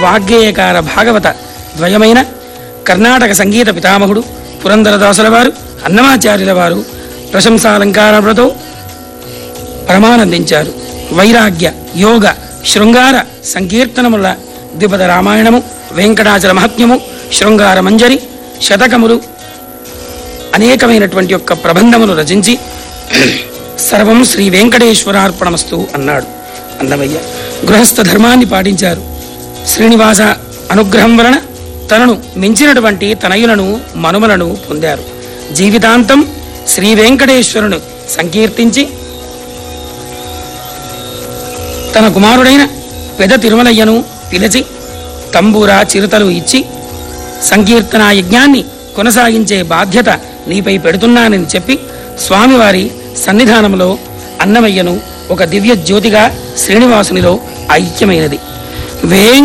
వాగ్గేయకార భాగవత ద్వయమైన కర్ణాటక సంగీత పితామహుడు పురందరదాసుల వారు అన్నమాచార్యుల వారు ప్రశంసాలంకారములతో పరమానందించారు వైరాగ్య యోగ శృంగార సంకీర్తనముల ద్విపద రామాయణము వెంకటాచల మహత్యము శృంగార మంజరి శతకములు అనేకమైనటువంటి యొక్క ప్రబంధములు రచించి సర్వం శ్రీ వెంకటేశ్వరార్పణమస్తు అన్నాడు అన్నమయ్య గృహస్థ ధర్మాన్ని పాటించారు శ్రీనివాస అనుగ్రహం వలన తనను మించినటువంటి తనయులను మనుమలను పొందారు జీవితాంతం శ్రీ వెంకటేశ్వరును సంకీర్తించి తన కుమారుడైన పెద తిరుమలయ్యను పిలిచి తంబూరా చిరుతలు ఇచ్చి సంకీర్తన యజ్ఞాన్ని కొనసాగించే బాధ్యత నీపై పెడుతున్నానని చెప్పి స్వామివారి సన్నిధానంలో అన్నమయ్యను ఒక దివ్య జ్యోతిగా శ్రీనివాసునిలో ఐక్యమైనది వేం